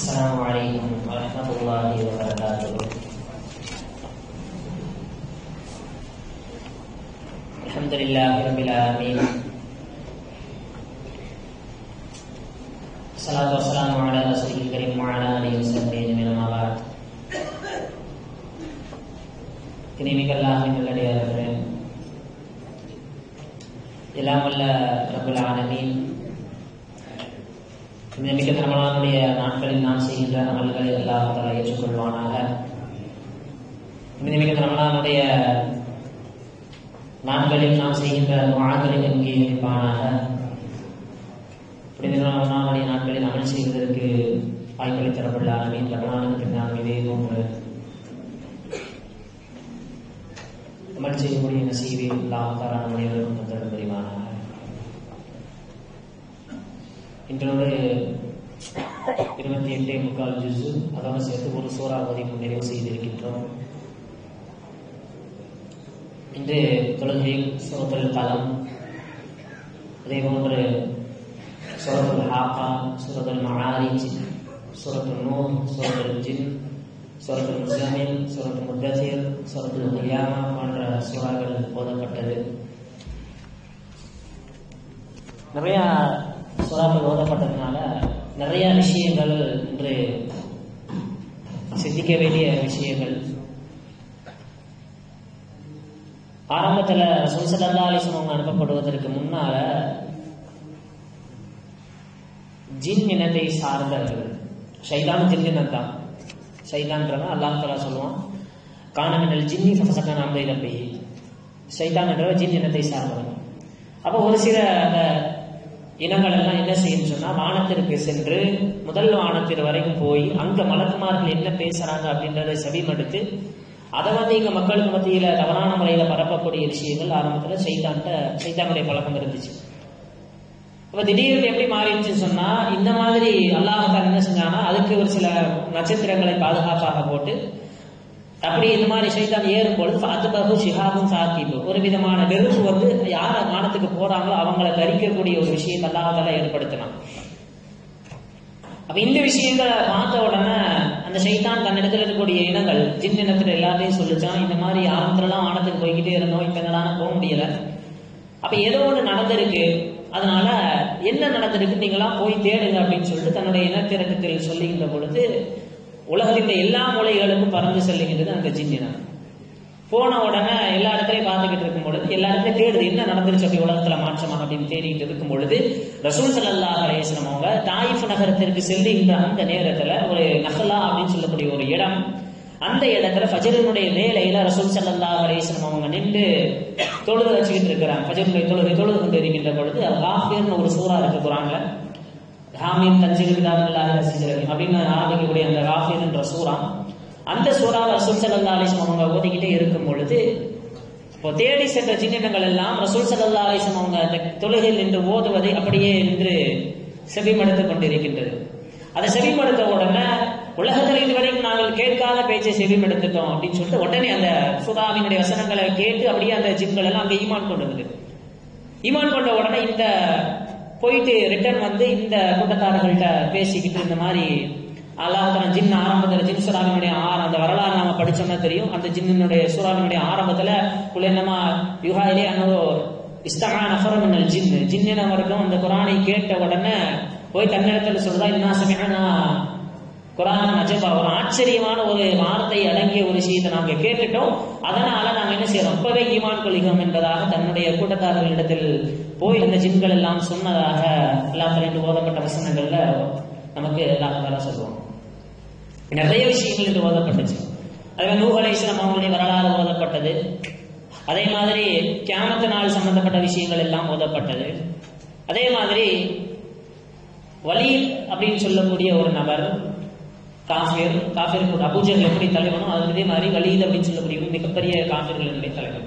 السلام عليكم ورحمة الله وبركاته الحمد لله رب العالمين الصلاة والسلام على رسوله الكريم وعلى آله وصحبه أجمعين أما بعد கிருமிகளாக நல்லடியார்களே எல்லாம் வல்ல ரபுல் ஆலமீன் இந்த மிக ரமலானுடைய நாட்களில் நாம் செய்கின்ற அமல்களை எல்லாம் தலா ஏற்றுக்கொள்வானாக இந்த மிக ரமலானுடைய நாட்களில் நாம் செய்கின்ற துஆக்களை அங்கீகரிப்பானாக புனித ரமலானுடைய நாட்களில் அமல் செய்வதற்கு வாய்ப்பளி தரப்பட்ட ஆலமீன் ரமலானுக்கு நாம் இதே போன்று அமல் செய்யக்கூடிய நசீவை எல்லாம் தாரான அனைவருக்கும் தந்தரும் புரிவானாக இன்றோடு இருபத்தி எட்டே முக்கால் ஜுசு அதோடு சேர்த்து ஒரு சோரா பதிவு நிறைவு செய்திருக்கின்றோம் இன்று தொழுகையில் சோதல் கலம் அதே போன்று சூரத்துல் ஹாக்கா சூரத்துல் மகாரிஜ் சூரத்துல் நூர் சூரத்துல் ஜின் சூரத்துல் முஸ்லிமின் சூரத்துல் முத்தசீர் சூரத்துல் ஹியாமா போன்ற சூறாக்கள் ஓதப்பட்டது நிறைய சூறாக்கள் ஓதப்பட்டதுனால நிறைய விஷயங்கள் இன்று சிந்திக்க வேண்டிய விஷயங்கள் ஆரம்பத்தில் சுல்சல்லா அலிஸ்லம் அவங்க அனுப்பப்படுவதற்கு முன்னால ஜின் இனத்தை சார்ந்தவர்கள் ஷைதான் ஜின் இனம் தான் ஷைதான்றவன் அல்லாஹ் தலா சொல்லுவான் காணமின்னல் ஜின்னி ஃபசக்கன் அம்பை ரப்பி ஷைதான் என்றவர் ஜின் இனத்தை சார்ந்தவன் அப்போ ஒரு சில அந்த இனங்கள் எல்லாம் என்ன செய்யும் சொன்னா வானத்திற்கு சென்று முதல் வானத்திற்கு வரைக்கும் போய் அங்க மலக்குமார்கள் என்ன பேசுறாங்க அப்படின்றத செவிமடுத்து அதை வந்து இங்க மக்களுக்கு மத்தியில தவறான முறையில பரப்பக்கூடிய விஷயங்கள் ஆரம்பத்துல சைத்தான்ட்ட சைத்தானுடைய பழக்கம் இருந்துச்சு அப்ப திடீர்னு எப்படி மாறிடுச்சுன்னு சொன்னா இந்த மாதிரி அல்லாஹால என்ன செஞ்சானா அதுக்கு ஒரு சில நட்சத்திரங்களை பாதுகாப்பாக போட்டு அப்படி இந்த மாதிரி சைத்தான் ஏறும் பொழுது ஃபாத்துபகு ஷிஹாபும் சாத்திபு ஒரு விதமான வெறுப்பு வந்து யார் வானத்துக்கு போறாங்களோ அவங்கள தரிக்கக்கூடிய ஒரு விஷயத்தை அல்லாஹால ஏற்படுத்தினான் அப்ப இந்த விஷயங்களை பார்த்த உடனே அந்த சைத்தான் தன்னிடத்தில் இருக்கக்கூடிய இனங்கள் ஜின் இனத்துல எல்லாத்தையும் சொல்லிச்சான் இந்த மாதிரி ஆரம்பத்துலலாம் வானத்துக்கு போய்கிட்டே இருந்தோம் இப்ப என்னடான போக முடியல அப்ப ஏதோ ஒண்ணு நடந்திருக்கு அதனால என்ன நடந்திருக்கு நீங்களாம் போய் தேடுங்க அப்படின்னு சொல்லிட்டு தன்னுடைய இனத்திறக்கத்தில் சொல்லுகின்ற பொழுது உலகத்தின் எல்லா மூலைகளுக்கும் பறந்து செல்லுகின்றது அந்த ஜின்னினம் போன உடனே எல்லா இடத்துலையும் பார்த்துக்கிட்டு இருக்கும் பொழுது எல்லா இடத்துலையும் தேடுது என்ன நடந்துருச்சு அப்படி உலகத்துல மாற்றமா அப்படின்னு தேடிட்டு இருக்கும் பொழுது ரசூல் சல்லா அலேஸ்லம் அவங்க தாயிஃப் நகரத்திற்கு செல்லுகின்ற அந்த நேரத்துல ஒரு நகலா அப்படின்னு சொல்லக்கூடிய ஒரு இடம் அந்த இடத்துல ஃபஜரனுடைய வேலையில ரசூல் சல்லா அலேஸ்லம் அவங்க நின்று தொழுது வச்சுக்கிட்டு இருக்கிறாங்க ஃபஜருடைய தொழுகை தொழுது கொண்டு இருக்கின்ற பொழுது காஃபிர்னு ஒரு சூறா இருக்கு குரான்ல ஹாமீம் தஞ்சில் கிதாபுல்லாஹி ரசீஜரகி அப்படின்னு ஆரம்பிக்கக்கூடிய அந்த காஃபிர் என்ற சூறா அந்த சூறாவை ரசூல் சல்லா அலிஸ்லம் அவங்க ஓதிக்கிட்டே இருக்கும் பொழுது இப்போ தேடி சென்ற சின்னங்கள் எல்லாம் ரசூல் சல்லா அலிஸ்லம் அவங்க அந்த தொழுகையில் நின்று ஓதுவதை அப்படியே நின்று செவிமடுத்துக் கொண்டிருக்கின்றது அதை செவிமடுத்த உடனே உலகத்தில் இதுவரைக்கும் நாங்கள் கேட்காத பேச்சை செவிமடுத்துட்டோம் அப்படின்னு சொல்லிட்டு உடனே அந்த சுதாவினுடைய வசனங்களை கேட்டு அப்படியே அந்த ஜிம்கள் எல்லாம் அங்கே ஈமான் கொண்டு வந்தது ஈமான் கொண்ட உடனே இந்த போயிட்டு ரிட்டர்ன் வந்து இந்த கூட்டத்தாரர்கள்ட்ட பேசிக்கிட்டு இந்த மாதிரி அல்லாஹ் ஜின் ஆரம்பத்தில் ஜின் சுறாவினுடைய ஆறு அந்த வரலாறு நாம படிச்சோம்னா தெரியும் அந்த ஜின்னுடைய சுறாவினுடைய ஆரம்பத்துல குலனமா யுகாயிலே அன்னோ இஸ்தகா நஃபரமின்னல் ஜின் ஜின்னின வரைக்கும் அந்த குரானை கேட்ட உடனே போய் தன்னிடத்துல சொல்றதா இன்னா சமிகனா குரான் அஜபா ஒரு ஆச்சரியமான ஒரு வார்த்தை அடங்கிய ஒரு விஷயத்தை நாங்க கேட்டுட்டோம் அதனால நாங்க என்ன செய்யறோம் அப்பவே ஈமான் கொள்கிறோம் என்பதாக தன்னுடைய கூட்டத்தார்களிடத்தில் போய் இந்த ஜின்கள் எல்லாம் சொன்னதாக எல்லாம் ரெண்டு ஓதப்பட்ட வசனங்கள்ல நமக்கு எல்லாம் சொல்லுவோம் நிறைய விஷயங்கள் இன்று ஓதப்பட்டுச்சு அதே நூஹ் அலைஸ்லாம் அவங்களுடைய வரலாறு ஓதப்பட்டது அதே மாதிரி கியாமத்து நாள் சம்பந்தப்பட்ட விஷயங்கள் எல்லாம் ஓதப்பட்டது அதே மாதிரி வலீத் அப்படின்னு சொல்லக்கூடிய ஒரு நபர் காஃபிர் காஃபிர் அபூஜர் எப்படி தலைவனோ அது இதே மாதிரி வலீத் அப்படின்னு சொல்லக்கூடிய மிகப்பெரிய காஃபிர்களுடைய தலைவர்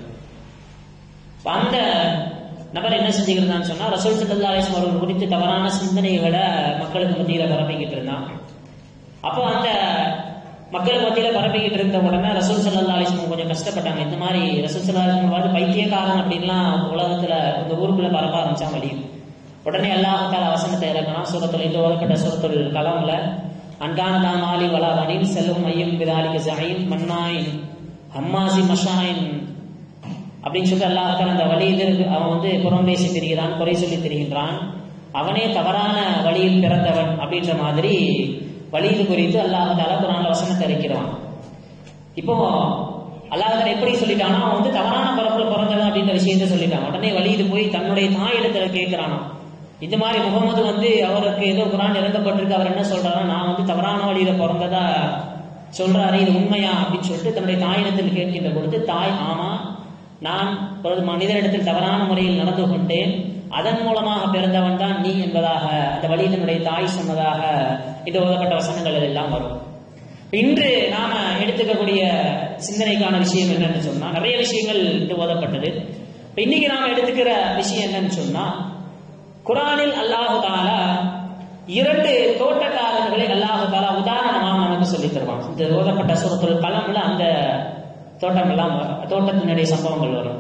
அந்த நபர் என்ன செஞ்சுக்கிறான்னு சொன்னா ரசூல் சல்லா அலிஸ்லாம் அவர்கள் குறித்து தவறான சிந்தனைகளை மக்களுக்கு மத்தியில பரப்பிக்கிட்டு இருந்தான் அப்போ அந்த மக்களுக்கு மத்தியில பரப்பிக்கிட்டு இருந்த உடனே ரசூல் சல்லா அலிஸ்லாம் கொஞ்சம் கஷ்டப்பட்டாங்க இந்த மாதிரி ரசூல் சல்லா அலிஸ்லாம் பைத்தியக்காரன் அப்படின்லாம் உலகத்துல இந்த ஊருக்குள்ள பரப்ப ஆரம்பிச்சான் வழி உடனே அல்லாஹால வசனத்தை இறக்கணும் சூரத்தில் இன்று ஓதப்பட்ட சூரத்துல் கலாம்ல அன்கான மாலி வலா வனின் செல்லும் ஐயம் விதாலிக ஜாயின் மன்னாயின் ஹம்மாசி மஷாயின் அப்படின்னு சொல்லிட்டு அல்லாஹால அந்த வழியில் அவன் வந்து புறம் பேசி திரிகிறான் குறை சொல்லி திரிகின்றான் அவனே தவறான வழியில் பிறந்தவன் அப்படின்ற மாதிரி வழியில் குறித்து அல்லாஹால குரான் வசனத்தை இருக்கிறான் இப்போ அல்லாஹால எப்படி சொல்லிட்டானா அவன் வந்து தவறான பிறப்புல பிறந்தவன் அப்படின்ற விஷயத்த சொல்லிட்டான் உடனே வழிஇது போய் தன்னுடைய தாயிடத்துல கேட்கிறானா இந்த மாதிரி முகமது வந்து அவருக்கு ஏதோ குரான் இறங்கப்பட்டிருக்கு அவர் என்ன சொல்றாருன்னா நான் வந்து தவறான வழியில பிறந்ததா சொல்றாரு இது உண்மையா அப்படின்னு சொல்லிட்டு தன்னுடைய தாயிடத்தில் கேட்கின்ற பொழுது தாய் ஆமா நான் ஒரு மனிதனிடத்தில் தவறான முறையில் நடந்து கொண்டேன் அதன் மூலமாக பிறந்தவன் தான் நீ என்பதாக அந்த வழியினுடைய தாய் சொன்னதாக இது ஓதப்பட்ட வசனங்கள் எல்லாம் வரும் இன்று நாம எடுத்துக்கக்கூடிய சிந்தனைக்கான விஷயம் என்னன்னு சொன்னா நிறைய விஷயங்கள் இன்று ஓதப்பட்டது இன்னைக்கு நாம எடுத்துக்கிற விஷயம் என்னன்னு சொன்னா குரானில் அல்லாஹு தாலா இரண்டு தோட்டக்காரர்களை அல்லாஹு தாலா உதாரணமாக நமக்கு சொல்லித் தருவான் இந்த ஓதப்பட்ட சூரத்துல் கலம்ல அந்த தோட்டம் எல்லாம் தோட்டத்தினுடைய சம்பவங்கள் வரும்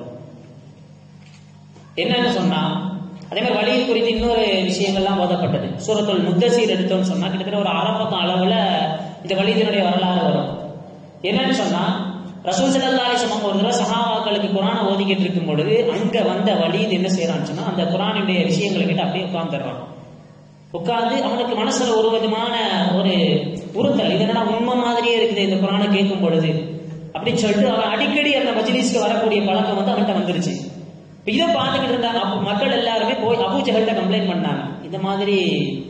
என்னன்னு சொன்னா அதே மாதிரி வழியில் குறித்து இன்னொரு விஷயங்கள்லாம் ஓதப்பட்டது சூரத்துல் முத்தசீர் எடுத்தோம்னு சொன்னா கிட்டத்தட்ட ஒரு அறப்பக்கம் அளவுல இந்த வழியினுடைய வரலாறு வரும் என்னன்னு சொன்னா ரசூல் சல்லா அலிஸ்லாம் ஒரு தடவை சஹாபாக்களுக்கு குரானை ஓதிக்கிட்டு இருக்கும் பொழுது அங்க வந்த வழிது என்ன செய்யறான்னு சொன்னா அந்த குரானுடைய விஷயங்களை கிட்ட அப்படியே உட்கார்ந்துடுறான் உட்கார்ந்து அவனுக்கு மனசுல ஒரு விதமான ஒரு உறுத்தல் இது என்னன்னா உண்மை மாதிரியே இருக்குது இந்த குரானை கேட்கும் பொழுது அப்படின்னு சொல்லிட்டு அவன் அடிக்கடி அந்த மஜ்லிஸ்க்கு வரக்கூடிய பழக்கம் வந்து அவன்கிட்ட வந்துருச்சு இப்ப இதை பார்த்துக்கிட்டு இருந்த அப்ப மக்கள் எல்லாருமே போய் அபூஜகல்கிட்ட கம்ப்ளைண்ட் பண்ணாங்க இந்த மாதிரி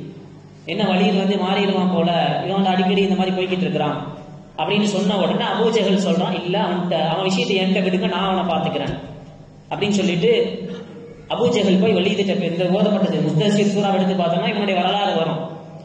என்ன வழியில் வந்து மாறிடுவான் போல இவன் வந்து அடிக்கடி இந்த மாதிரி போய்கிட்டு இருக்கிறான் அப்படின்னு சொன்ன உடனே அபூஜகல் சொல்றான் இல்ல அவன்கிட்ட அவன் விஷயத்தை என்கிட்ட விடுங்க நான் அவனை பாத்துக்கிறேன் அப்படின்னு சொல்லிட்டு அபூஜகல் போய் வழியிட்ட இந்த ஓதப்பட்டது முத்தசீர் சூறா எடுத்து பார்த்தோம்னா இவனுடைய வரலாறு வரும்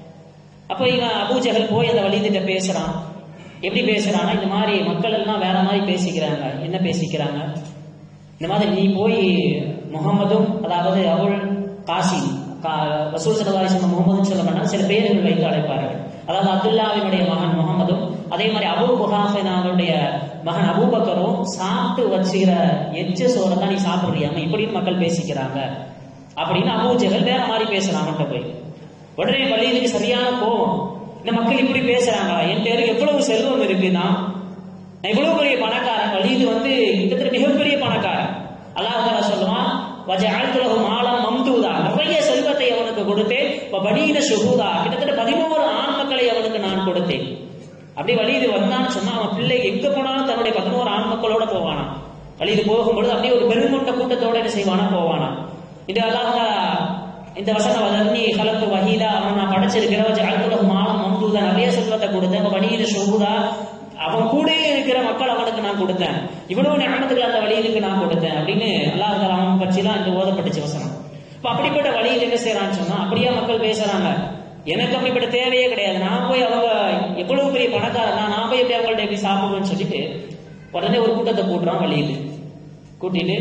அப்போ இவன் அபூஜகல் போய் அந்த வழியிட்ட பேசுறான் எப்படி பேசுறான்னா இந்த மாதிரி மக்கள் எல்லாம் வேற மாதிரி பேசிக்கிறாங்க என்ன பேசிக்கிறாங்க இந்த மாதிரி நீ போய் முகமதும் அதாவது அவள் காசி ரசூல் சல்லாஹ் முகமது சொல்ல மாட்டாங்க சில பேர்கள் வைத்து அழைப்பார்கள் அதாவது அப்துல்லாவினுடைய மகன் முகமதும் அதே மாதிரி அபு புகாஃபினாவுடைய மகன் அபூபக்கரும் சாப்பிட்டு வச்சுக்கிற எச்ச சோறை தான் நீ சாப்பிடுறியாம இப்படின்னு மக்கள் பேசிக்கிறாங்க அப்படின்னு அபூஜகல் வேற மாதிரி பேசுறான் அவன்கிட்ட போய் உடனே பள்ளியிலுக்கு சரியான கோவம் இந்த மக்கள் இப்படி பேசுறாங்க என் பேருக்கு எவ்வளவு செல்வம் இருக்குன்னா நான் இவ்வளவு பெரிய பணக்காரன் வழிது வந்து கிட்டத்தட்ட மிகப்பெரிய பணக்காரன் அல்லாஹ் சொல்லுவான் வஜஅல்துலஹும் ஆலம் மம்தூதா நிறைய செல்வத்தை அவனுக்கு கொடுத்தேன் பனீன ஷுஹூதா கிட்டத்தட்ட பதினோரு ஆண் மக்களை அவனுக்கு நான் கொடுத்தேன் அப்படி வழிது வந்தான்னு சொன்னா அவன் பிள்ளை எங்க போனாலும் தன்னுடைய பதினோரு ஆண் மக்களோட போவானா வழிது போகும்பொழுது அப்படியே ஒரு பெருமொட்ட கூட்டத்தோட என்ன செய்வானா போவானா இது அல்லாஹ் இந்த வசனம் வதன்னி கலப்பு வஹீதா அவன் நான் படைச்சிருக்கிற வஜஅல்துலஹும் ஆலம் மம்தூதா நிறைய செல்வத்தை கொடுத்தேன் பனீன ஷுஹூதா அவன் கூட இருக்கிற மக்கள் அவனுக்கு நான் கொடுத்தேன் இவ்வளவு ஞானத்துக்கு அந்த வழியிலுக்கு நான் கொடுத்தேன் அப்படின்னு அல்லாஹ் அவன் பற்றிலாம் இந்த ஓதப்பட்டுச்சு வசனம் இப்ப அப்படிப்பட்ட வழியில் என்ன செய்யறான்னு சொன்னா அப்படியே மக்கள் பேசுறாங்க எனக்கு அப்படிப்பட்ட தேவையே கிடையாது நான் போய் அவங்க எவ்வளவு பெரிய பணக்காரன் நான் போய் எப்படி அவங்கள்ட்ட எப்படி சாப்பிடுவேன்னு சொல்லிட்டு உடனே ஒரு கூட்டத்தை கூட்டுறான் வழியில் கூட்டிட்டு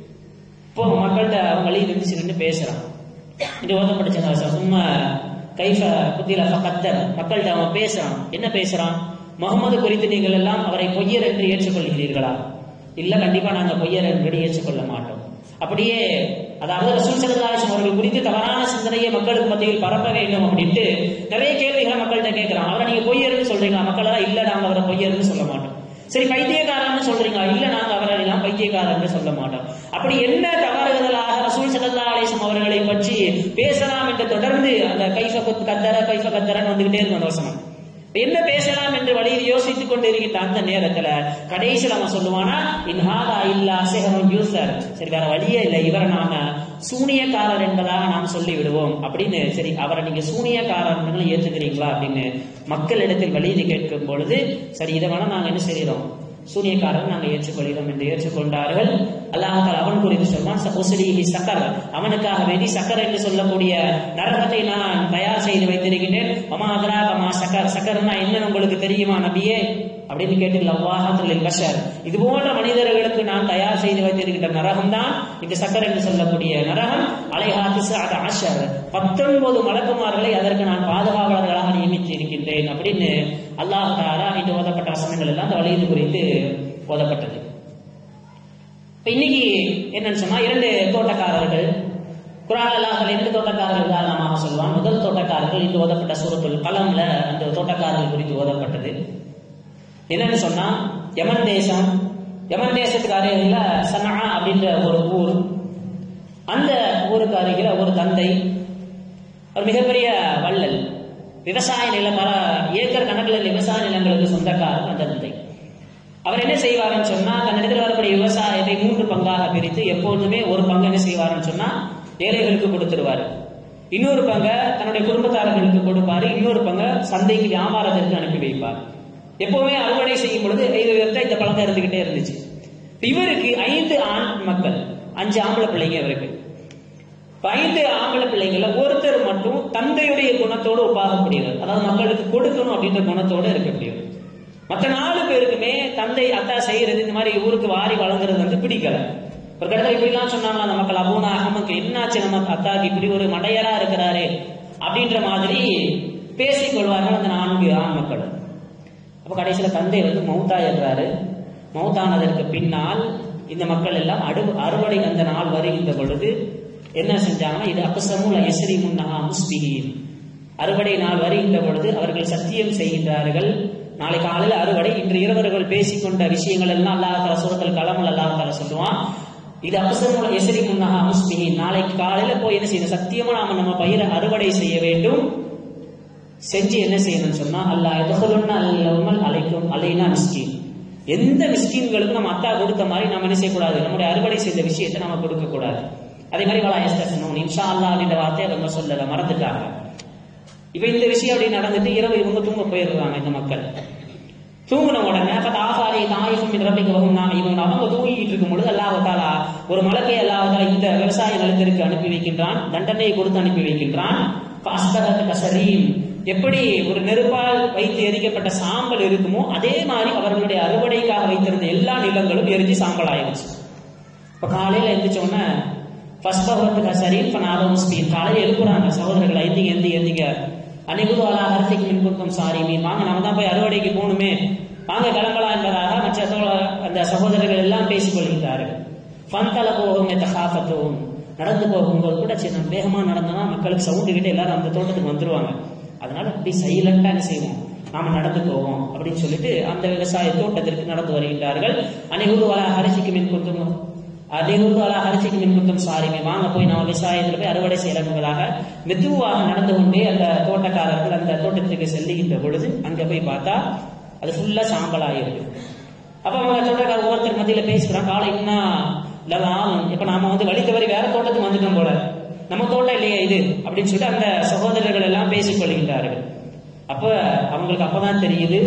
இப்போ மக்கள்கிட்ட அவன் வழியில் இருந்து நின்று பேசுறான் இது ஓதப்பட்டுச்சு வசனம் சும்மா கைஃப புத்தியில கத்தர் மக்கள்கிட்ட அவன் பேசுறான் என்ன பேசுறான் முகமது குறித்து நீங்கள் எல்லாம் அவரை பொய்யர் என்று ஏற்றுக்கொள்கிறீர்களா இல்ல கண்டிப்பா நாங்க பொய்யர் என்று ஏற்றுக்கொள்ள மாட்டோம் அப்படியே அதாவது ரசூல் சல்லாஹம் அவர்கள் குறித்து தவறான சிந்தனையை மக்களுக்கு மத்தியில் பரப்ப வேண்டும் அப்படின்ட்டு நிறைய கேள்விகளை மக்கள்கிட்ட கேட்கிறான் அவரை நீங்க பொய்யர்னு சொல்றீங்க மக்கள் எல்லாம் இல்ல நாங்க அவரை பொய்யர்னு சொல்ல மாட்டோம் சரி பைத்தியக்காரன்னு சொல்றீங்க இல்ல நாங்க அவரை எல்லாம் பைத்தியக்காரன்னு சொல்ல மாட்டோம் அப்படி என்ன தவறுதலாக ரசூல் சல்லா அலிசம் அவர்களை பற்றி பேசலாம் என்று தொடர்ந்து அந்த கைஃப கத்தர கைஃப கத்தரன்னு வந்துகிட்டே இருக்கும் அந்த வசனம் என்ன பேசலாம் என்று வழியில் யோசித்துக் கொண்டிருக்கின்ற அந்த நேரத்துல கடைசியில் அவன் சொல்லுவானா இன்ஹாதா இல்லா சேகரம் யூசர் சரி வேற வழியே இல்லை இவரை நாம சூனியக்காரர் என்பதாக நாம் சொல்லி விடுவோம் அப்படின்னு சரி அவரை நீங்க சூனியக்காரர் ஏற்றுக்கிறீங்களா அப்படின்னு மக்களிடத்தில் வழியில் கேட்கும் பொழுது சரி இதை வேணா நாங்க என்ன செய்யறோம் சூனியக்காரன் நாங்கள் ஏற்றுக்கொள்கிறோம் என்று ஏற்றுக்கொண்டார்கள் அல்லாஹால் அவன் குறித்து சொல்வான் ஒசுலிஹி சக்கர் அவனுக்காக வேண்டி சக்கர் என்று சொல்லக்கூடிய நரகத்தை நான் தயார் செய்து வைத்திருக்கின்றேன் அம்மா அதரா அம்மா சக்கர் சக்கர்னா என்னன்னு உங்களுக்கு தெரியுமா நபியே அப்படின்னு கேட்டு லவ்வாஹத்தில் பஷர் இது போன்ற மனிதர்களுக்கு நான் தயார் செய்து வைத்திருக்கின்ற நரகம் தான் இந்த சக்கர் என்று சொல்லக்கூடிய நரகம் அலைஹாத்திஸ் அது ஆஷர் பத்தொன்பது மலக்குமார்களை அதற்கு நான் பாதுகாவலர்களாக நியமித்து இருக்கின்றேன் அப்படின்னு அல்லாஹ் தாரா இன்று ஓதப்பட்ட வசனங்கள் எல்லாம் அந்த வழியில் குறித்து ஓதப்பட்டது இப்ப இன்னைக்கு என்னன்னு சொன்னா இரண்டு தோட்டக்காரர்கள் குரான் அல்லாஹ் இரண்டு தோட்டக்காரர்கள் உதாரணமாக சொல்லுவான் முதல் தோட்டக்காரர் தோட்டக்காரர்கள் இன்று ஓதப்பட்ட சூரத்துல் கலம்ல அந்த தோட்டக்காரர்கள் குறித்து ஓதப்பட்டது என்னன்னு சொன்னா யமன் தேசம் யமன் தேசத்துக்கு அருகில சனா அப்படின்ற ஒரு ஊர் அந்த ஊருக்கு அருகில ஒரு தந்தை ஒரு மிகப்பெரிய வள்ளல் விவசாய நிலம் பல ஏக்கர் கணக்கில் விவசாய நிலங்களுக்கு சொந்தக்காரர் அந்த தந்தை அவர் என்ன செய்வாருன்னு சொன்னா தன்னிடத்தில் வரக்கூடிய விவசாயத்தை மூன்று பங்காக பிரித்து எப்பொழுதுமே ஒரு பங்கு என்ன செய்வாருன்னு சொன்னா ஏழைகளுக்கு கொடுத்துருவாரு இன்னொரு பங்கை தன்னுடைய குடும்பத்தாரர்களுக்கு கொடுப்பாரு இன்னொரு பங்கை சந்தைக்கு வியாபாரத்திற்கு அனுப்பி வைப்பார் எப்பவுமே அறுவடை செய்யும் பொழுது இது வந்து இந்த பழக்கம் இருந்துகிட்டே இருந்துச்சு இவருக்கு ஐந்து ஆண் மக்கள் அஞ்சு ஆம்பளை பிள்ளைங்க இவருக்கு இப்ப ஐந்து ஆம்பளை பிள்ளைங்கள ஒருத்தர் மட்டும் தந்தையுடைய குணத்தோடு ஒப்பாகக்கூடியவர் அதாவது மக்களுக்கு கொடுக்கணும் அப்படின்ற குணத்தோடு இருக்கக்கூடியவர் மற்ற நாலு பேருக்குமே தந்தை அத்தா செய்யறது இந்த மாதிரி ஊருக்கு வாரி வழங்குறது வந்து பிடிக்கல ஒரு கடத்தை இப்படிலாம் சொன்னாங்க அந்த மக்கள் அபூனா அகமக்கு என்னாச்சு நம்ம அத்தாக்கு இப்படி ஒரு மடையரா இருக்கிறாரு அப்படின்ற மாதிரி பேசிக் கொள்வார்கள் அந்த நான்கு ஆண் மக்கள் அப்ப கடைசியில தந்தை வந்து மௌத்தாயிடுறாரு மௌத்தானதற்கு பின்னால் இந்த மக்கள் எல்லாம் அடு அறுவடை அந்த நாள் வருகின்ற பொழுது என்ன செஞ்சாங்கன்னா இது அபசமுல் எஸ்ரி முன்னஹா முஸ்பிஹீன் அறுவடை நாள் வருகின்ற பொழுது அவர்கள் சத்தியம் செய்கின்றார்கள் நாளை காலையில் அறுவடை இன்று இரவர்கள் பேசிக்கொண்ட விஷயங்கள் எல்லாம் அல்லாஹ் சூரத்தில் கலமல் அல்லாஹ் சொல்லுவான் இது அபசமுல் எஸ்ரி முன்னஹா முஸ்பிஹீன் நாளைக்கு காலையில போய் என்ன செய்யணும் சத்தியமா நாம நம்ம பயிரை அறுவடை செய்ய வேண்டும் செஞ்சு என்ன செய்யணும்னு சொன்னா அல்லா எதகுலுன்னா அல்லமல் அலைக்கும் அலைனா மிஸ்கின் எந்த மிஸ்கின்களுக்கும் நம்ம அத்தா கொடுத்த மாதிரி நம்ம என்ன செய்யக்கூடாது நம்முடைய அறுவடை செய்த விஷயத்தை நம்ம கொடுக்க கூடாது அதே மாதிரி வலா எஸ்தசனும் இன்ஷா அல்லா அப்படின்ற வார்த்தையை அவங்க சொல்லல மறந்துட்டாங்க இப்ப இந்த விஷயம் அப்படி நடந்துட்டு இரவு இவங்க தூங்க போயிடுறாங்க இந்த மக்கள் தூங்கின உடனே அப்ப தாசாரி தாயிஃபும் ரப்பிக்கு வகும் நான் இவங்க அவங்க தூங்கிட்டு இருக்கும் பொழுது அல்லாஹாலா ஒரு மலக்கை அல்லாஹாலா இந்த விவசாய நிலத்திற்கு அனுப்பி வைக்கின்றான் தண்டனையை கொடுத்து அனுப்பி வைக்கின்றான் கசரீம் எப்படி ஒரு நெருப்பால் வைத்து எரிக்கப்பட்ட சாம்பல் இருக்குமோ அதே மாதிரி அவர்களுடைய அறுவடைக்காக வைத்திருந்த எல்லா நிலங்களும் எரிஞ்சு சாம்பல் ஆயிடுச்சு இப்ப காலையில எந்திரிச்ச உடனே ஃபர்ஸ்ட் பகவத்துக்கு சரி இப்ப நாதம் ஸ்பீட் காலையில எழுப்புறாங்க சகோதரர்கள் எந்திங்க எந்தி எந்திங்க அனைவரும் அலா ஹர்த்திக்கு மின்குத்தம் சாரி மீன் வாங்க நம்ம தான் போய் அறுவடைக்கு போகணுமே வாங்க கிளம்பலாம் என்பதாக மற்ற அந்த சகோதரர்கள் எல்லாம் பேசிக் கொள்கின்றார்கள் ஃபந்தல போகும் எத்த காஃபத்தும் நடந்து போகும்போது கூட சரி நம்ம வேகமா நடந்தோம்னா மக்களுக்கு சவுண்டு கிட்ட எல்லாரும் அந்த தோட்டத்துக்கு வந்துருவாங்க அதனால அப்படி சைலண்டா என்ன செய்வோம் நாம நடந்து போவோம் அப்படின்னு சொல்லிட்டு அந்த விவசாய தோட்டத்திற்கு நடந்து வருகின்றார்கள் அனைவரும் வர அரிசிக்கு மின் குத்தும் அனைவரும் வர அரிசிக்கு மின் குத்தும் சாரிமே வாங்க போய் நம்ம விவசாயத்துல போய் அறுவடை செய்யலாம் என்பதாக மெதுவாக நடந்து கொண்டே அந்த தோட்டக்காரர்கள் அந்த தோட்டத்திற்கு செல்லுகின்ற பொழுது அங்க போய் பார்த்தா அது ஃபுல்லா சாம்பலாயிருக்கு அப்ப அவங்க தோட்டக்காரர் ஒவ்வொருத்தர் மத்தியில பேசுகிறான் காலை இன்னும் லலாம் இப்ப நாம வந்து வழி தவறி வேற தோட்டத்துக்கு வந்துட்டோம் போல நம்ம தோட்டம் இல்லையா இது அப்படின்னு சொல்லிட்டு அந்த சகோதரர்கள் எல்லாம் பேசிக் கொள்கின்றார்கள் அப்ப அவங்களுக்கு அப்பதான் தெரியுது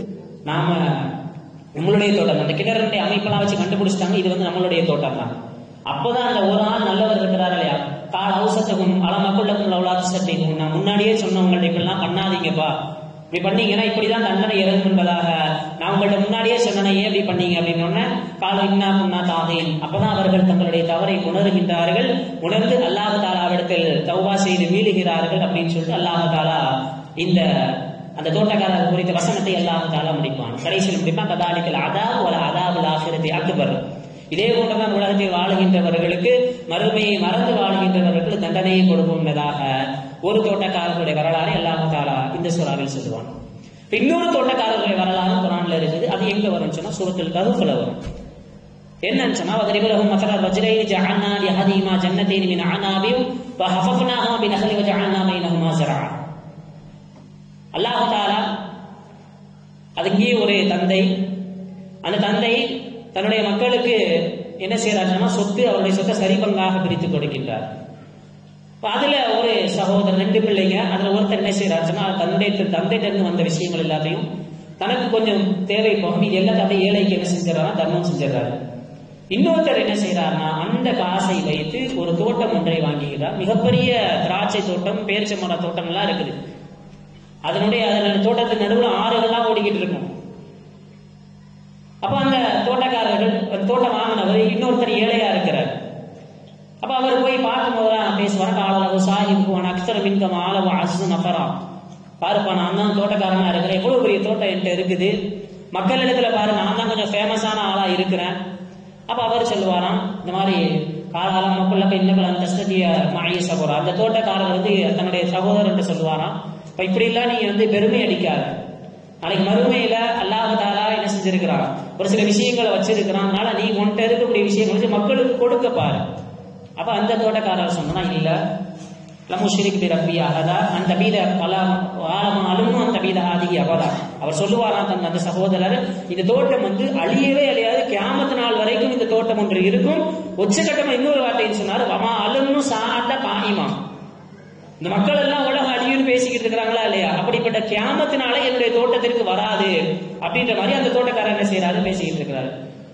நாம நம்மளுடைய தோட்டம் அந்த கிணறுடைய அமைப்பெல்லாம் வச்சு கண்டுபிடிச்சிட்டாங்க இது வந்து நம்மளுடைய தோட்டம் தான் அப்பதான் அந்த ஒரு ஆள் நல்லவர் இருக்கிறார் இல்லையா கால அவசரத்துக்கும் பல மக்களுக்கும் லவ்லாத்து சட்டைக்கும் நான் முன்னாடியே சொன்னவங்கள்ட்ட இப்படிலாம் பண்ணாதீங்கப்பா இப்படி பண்ணீங்கன்னா இப்படிதான் தண்டனை இறங்கும் என்பதாக நான் உங்கள்ட்ட முன்னாடியே சொன்னேன் ஏன் இப்படி பண்ணீங்க அப்படின்னு காலம் இன்னா புண்ணா தாதேன் அப்பதான் அவர்கள் தங்களுடைய தவறை உணர்கின்றார்கள் உணர்ந்து அல்லாஹ் தாலாவிடத்தில் தௌபா செய்து மீளுகிறார்கள் அப்படின்னு சொல்லிட்டு அல்லாஹ் தாலா இந்த அந்த தோட்டக்காரர் குறித்த வசனத்தை அல்லாஹ் தாலா முடிப்பான் கடைசியில் முடிப்பான் கதாலிக்கல் அதா ஒரு அதாவுல் ஆசிரத்தை அக்பர் இதே போன்றுதான் உலகத்தில் வாழுகின்றவர்களுக்கு மறுமையை மறந்து வாழ்கின்றவர்களுக்கு தண்டனையை கொடுக்கும் என்பதாக ஒரு தோட்டக்காரர்களுடைய வரலாறு அல்லாஹ் தாலா இந்த சூறாவில் சொல்லுவான் இன்னொரு தோட்டக்காரர்களுடைய வரலாறு குரான்ல இருக்குது அது எங்க வரும்னு சொன்னா சூரத்தில் கருப்புல வரும் என்னன்னு சொன்னா وَضَرِبَ لَهُمْ مَثَلَ الرَّجُلَيْنِ جَعَلْنَا لِأَحَدِهِمَا جَنَّتَيْنِ مِنْ أَعْنَابٍ وَحَفَفْنَاهُمَا بِنَخْلٍ وَجَعَلْنَا بَيْنَهُمَا زَرْعًا அல்லாஹ் தாலா அதுங்கே ஒரு தந்தை அந்த தந்தை தன்னுடைய மக்களுக்கு என்ன செய்யறாருன்னா சொத்து அவருடைய சொத்தை சரி பங்காக பிரித்து கொடுக்கின்றார் அதுல ஒரு சகோதரர் ரெண்டு பிள்ளைங்க அதுல ஒருத்தர் என்ன செய்யறாருன்னா தன்னுடைய தந்தையிட்ட இருந்து வந்த விஷயங்கள் எல்லாத்தையும் தனக்கு கொஞ்சம் தேவை போகும் இது எல்லாத்தையும் அப்படியே ஏழைக்கு என்ன செஞ்சிடறாருன்னா தர்மம் செஞ்சிடறாரு இன்னொருத்தர் என்ன செய்யறாருன்னா அந்த காசை வைத்து ஒரு தோட்டம் ஒன்றை வாங்குகிறார் மிகப்பெரிய திராட்சை தோட்டம் பேரிச்ச மர தோட்டம் எல்லாம் இருக்குது அதனுடைய அதனுடைய தோட்டத்தின் நடுவில் ஆறுகள்லாம் ஓடிக்கிட்டு இருக்கும் அப்ப அந்த தோட்டக்காரர்கள் அந்த தோட்டம் வாங்கினவர் இன்னொருத்தர் ஏழையா இருக்கிறார் அப்ப அவர் போய் பார்க்கும் போதுதான் பேசுவார் காலளவு சாஹிப் அக்சர மின்கம் ஆளவு அசு நபரா பாருப்பா நான் தான் தோட்டக்காரனா இருக்கிறேன் எவ்வளவு பெரிய தோட்டம் என்கிட்ட இருக்குது மக்கள் இடத்துல பாரு நான் தான் கொஞ்சம் ஃபேமஸான ஆளா இருக்கிறேன் அப்ப அவர் சொல்லுவாராம் இந்த மாதிரி காலாலம் மக்களுக்கு இன்னும் அந்த தஸ்திய மாய சகோதரர் அந்த தோட்டக்காரர் வந்து தன்னுடைய சகோதரன் சொல்லுவாராம் இப்ப இப்படி எல்லாம் நீ வந்து பெருமை அடிக்காத நாளைக்கு மறுமையில அல்லாஹ் தாலா என்ன செஞ்சிருக்கிறான் ஒரு சில விஷயங்களை வச்சிருக்கிறான் அதனால நீ உன்கிட்ட இருக்கக்கூடிய விஷயங்களை வச்சு மக்களுக்கு கொடுக்க பாரு அப்ப அந்த தோட்டக்காரர் சொன்னா இல்ல லமுஷிரிக் பி ரப்பி அகதா அந்த பீத பல ஆலமாலும் அந்த பீத ஆதிகி அபதா அவர் சொல்லுவாராம் தன் அந்த சகோதரர் இந்த தோட்டம் வந்து அழியவே அழியாது கியாமத்து நாள் வரைக்கும் இந்த தோட்டம் ஒன்று இருக்கும் உச்சகட்டமா இன்னொரு வார்த்தைன்னு சொன்னார் வமா அலுன்னு சாட்ட பாயிமா இந்த மக்கள் எல்லாம் உலக அழியுன்னு பேசிக்கிட்டு இருக்கிறாங்களா இல்லையா அப்படிப்பட்ட கியாமத்தினால என்னுடைய தோட்டத்திற்கு வராது அப்படின்ற மாதிரி அந்த தோட்டக்காரர் என்ன செய்யறாரு பேசிக்கிட்டு இருக்கிறாரு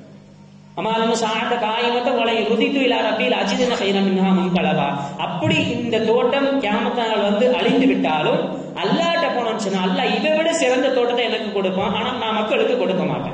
அமாலும் சாட்ட காயமத்த உலை ருதித்து இலா ரப்பில் அஜிதன கைரம் மின்ஹா முன்கலவா அப்படி இந்த தோட்டம் கியாமத்தினால் வந்து அழிந்து விட்டாலும் அல்லாட்ட போனோம்னு சொன்னா அல்லாஹ் இதை விட சிறந்த தோட்டத்தை எனக்கு கொடுப்பான் ஆனா நான் மக்களுக்கு கொடுக்க மாட்டேன்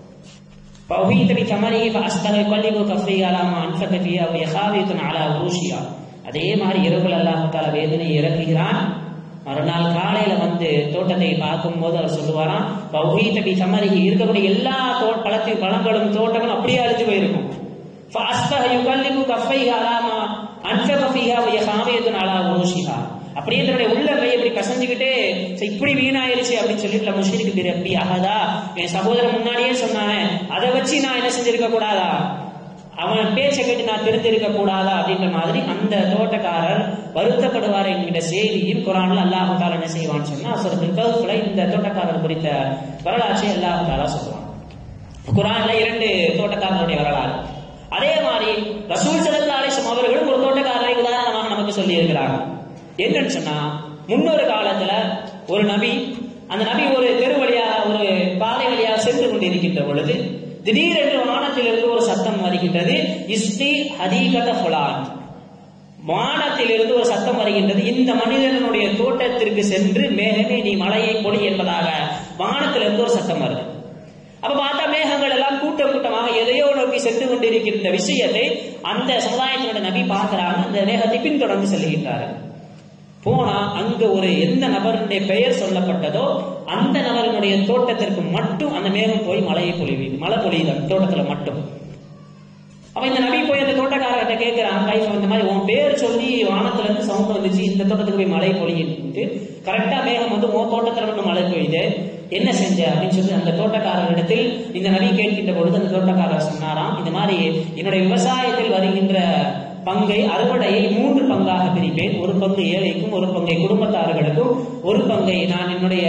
فأهيت بثمره فأسقط يقلب كفيه على ما أنفق فيها وهي خاوية على عروشها அதே மாதிரி இரவுல அல்லாஹ் தால வேதனை இறக்குகிறான் மறுநாள் காலையில வந்து தோட்டத்தை பார்க்கும்போது அவர் சொல்லுவாராம் பௌஹீத பி சமரிகி இருக்கக்கூடிய எல்லா தோ பழத்தின் பழங்களும் தோட்டங்களும் அப்படியே அழிஞ்சு போயிருக்கும் فأصبح يقلب كفيه على ما أنفق فيها وهي خاوية على عروشها அப்படியே தன்னுடைய உள்ள கை இப்படி கசஞ்சுக்கிட்டே "சரி, இப்படி வீணாயிருச்சு அப்படின்னு சொல்லிட்டு முஷிருக்கு திரப்பி ஆகதா என் சகோதரன் முன்னாடியே சொன்னானே அதை வச்சு நான் என்ன செஞ்சிருக்க கூடாதா அவன் பேச்சை கேட்டு நான் தெரிஞ்சிருக்க கூடாதா அப்படின்ற மாதிரி அந்த தோட்டக்காரர் வருத்தப்படுவார் என்கிற செய்தியும் குரான்ல அல்லாஹு தாலா என்ன செய்வான்னு சொன்னா சுரத்தில் கவுஃப்ல இந்த தோட்டக்காரர் குறித்த வரலாற்றை அல்லாஹு தாலா சொல்லுவான் குரான்ல இரண்டு தோட்டக்காரருடைய வரலாறு அதே மாதிரி ரசூல் சல்லா அலிஸ்லாம் அவர்களும் ஒரு தோட்டக்காரரை உதாரணமாக நமக்கு சொல்லி இருக்கிறாங்க என்னன்னு சொன்னா முன்னொரு காலத்துல ஒரு நபி அந்த நபி ஒரு தெரு வழியா ஒரு பாதை வழியா சென்று கொண்டிருக்கின்ற பொழுது திடீரென்று வானத்திலிருந்து ஒரு சத்தம் வருகின்றது இஸ்தி ஹதீகத ஃபுலான் வானத்திலிருந்து ஒரு சத்தம் வருகின்றது இந்த மனிதனுடைய தோட்டத்திற்கு சென்று மேகமே நீ மலையை பொழி என்பதாக வானத்திலிருந்து ஒரு சத்தம் வருது அப்ப பார்த்தா மேகங்கள் எல்லாம் கூட்டம் கூட்டமாக எதையோ நோக்கி சென்று கொண்டிருக்கின்ற விஷயத்தை அந்த சமுதாயத்தினுடைய நபி பார்க்கிறாங்க அந்த மேகத்தை பின்தொடர்ந்து செல்கின்றார்கள் போனா அங்க ஒரு எந்த நபருடைய பெயர் சொல்லப்பட்டதோ அந்த நபரினுடைய தோட்டத்திற்கு மட்டும் அந்த மேகம் போய் மழையை பொழிவு மழை பொழியுது அந்த தோட்டத்துல மட்டும் அப்ப இந்த நபி போய் அந்த தோட்டக்காரர்கிட்ட கேட்கிறான் கைஃப் இந்த மாதிரி உன் பேர் சொல்லி வானத்துல இருந்து சவுண்ட் வந்துச்சு இந்த தோட்டத்துக்கு போய் மழை பொழியுன்ட்டு கரெக்டா மேகம் வந்து உன் தோட்டத்துல மட்டும் மழை பெய்யுது என்ன செஞ்ச அப்படின்னு சொல்லி அந்த தோட்டக்காரரிடத்தில் இந்த நபி கேட்கின்ற பொழுது அந்த தோட்டக்காரர் சொன்னாராம் இந்த மாதிரி என்னுடைய விவசாயத்தில் வருகின்ற பங்கை அறுவடையை மூன்று பங்காக பிரிப்பேன் ஒரு பங்கு ஏழைக்கும் ஒரு பங்கை குடும்பத்தார்களுக்கும் ஒரு பங்கை நான் என்னுடைய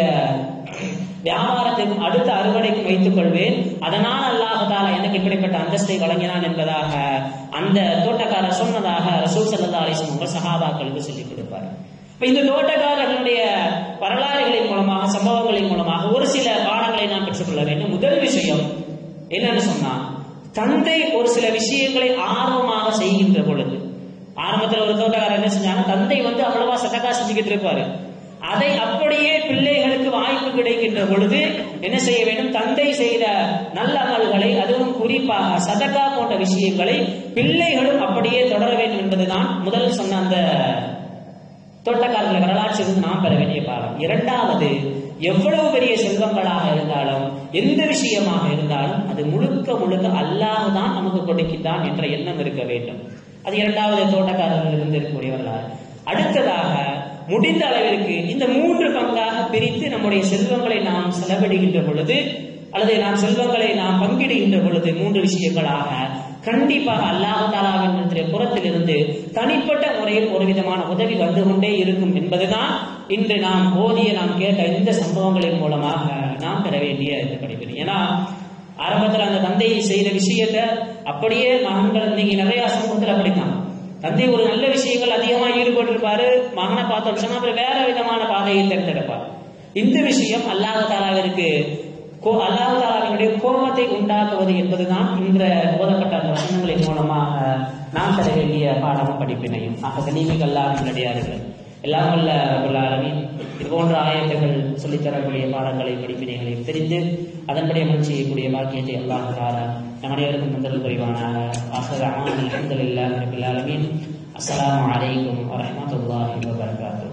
வியாபாரத்திற்கும் அடுத்த அறுவடைக்கும் வைத்துக் கொள்வேன் அதனால் அல்லாஹால எனக்கு இப்படிப்பட்ட அந்தஸ்தை வழங்கினான் என்பதாக அந்த தோட்டக்காரர் சொன்னதாக ரசூல் சல்லா அலிஸ்லம் உங்கள் சஹாபாக்களுக்கு சொல்லிக் கொடுப்பார் இப்ப இந்த தோட்டக்காரர்களுடைய வரலாறுகளின் மூலமாக சம்பவங்களின் மூலமாக ஒரு சில பாடங்களை நாம் பெற்றுக்கொள்ள வேண்டும் முதல் விஷயம் என்னன்னு சொன்னா தந்தை ஒரு சில விஷயங்களை ஆர்வமாக செய்கின்ற பொழுது ஆரம்பத்தில் ஒரு தோட்டக்காரர் என்ன செஞ்சாங்க தந்தை வந்து அவ்வளவா சதக்கா செஞ்சுக்கிட்டு இருப்பாரு அதை அப்படியே பிள்ளைகளுக்கு வாய்ப்பு கிடைக்கின்ற பொழுது என்ன செய்ய வேண்டும் தந்தை செய்த நல்ல அமல்களை அதுவும் குறிப்பாக சதக்கா போன்ற விஷயங்களை பிள்ளைகளும் அப்படியே தொடர வேண்டும் என்பதுதான் முதல் சொன்ன அந்த தோட்டக்காரர்களை வரலாற்றிலிருந்து நாம் பெற வேண்டிய பாடம் இரண்டாவது எவ்வளவு பெரிய செல்வங்களாக இருந்தாலும் எந்த விஷயமாக இருந்தாலும் அது முழுக்க முழுக்க அல்லாஹ் தான் நமக்கு கொடுக்கின்றான் என்ற எண்ணம் இருக்க வேண்டும் அது இரண்டாவது தோட்டக்காரர்கள் இருந்து இருக்கக்கூடிய வரலாறு அடுத்ததாக முடிந்த அளவிற்கு இந்த மூன்று பங்காக பிரித்து நம்முடைய செல்வங்களை நாம் செலவிடுகின்ற பொழுது அல்லது நாம் செல்வங்களை நாம் பங்கிடுகின்ற பொழுது மூன்று விஷயங்களாக கண்டிப்பாக அல்லாஹ் தாலாவின் புறத்தில் இருந்து தனிப்பட்ட முறையில் ஒரு விதமான உதவி வந்து கொண்டே இருக்கும் என்பதுதான் இன்று நாம் ஓதிய நாம் கேட்ட இந்த சம்பவங்களின் மூலமாக நாம் பெற வேண்டிய இந்த படிப்பினை ஏன்னா ஆரம்பத்தில் அந்த தந்தை செய்த விஷயத்த அப்படியே மகன்கள் நீங்க நிறைய சமூகத்தில் அப்படித்தான் தந்தை ஒரு நல்ல விஷயங்கள் அதிகமா ஈடுபட்டிருப்பாரு மகனை பார்த்தோம் சொன்னா அப்புறம் வேற விதமான பாதையை தேர்ந்தெடுப்பார் இந்த விஷயம் அல்லாஹ் தாலாவிற்கு அல்லாஹ் தாலாவினுடைய கோபத்தை உண்டாக்குவது என்பதுதான் இந்த போதப்பட்ட அந்த வசனங்களின் மூலமாக நாம் பெற வேண்டிய பாடமும் படிப்பினையும் ஆக கனிமிக் அல்லாஹினுடையார்கள் எல்லாம் வல்ல ரபுல்லாலமின் இது போன்ற ஆயத்துகள் சொல்லித்தரக்கூடிய பாடங்களை படிப்பினைகளையும் தெரிந்து அதன்படி அமல் செய்யக்கூடிய பாக்கியத்தை அல்லாஹ் தாரா நம் அனைவருக்கும் தந்தல் புரிவானாக ஆசர் அமான் அலமதுல்லாஹி ரபில் ஆலமீன் அஸ்ஸலாமு அலைக்கும் வரஹ்மத்துல்லாஹி வபரகாத்துஹு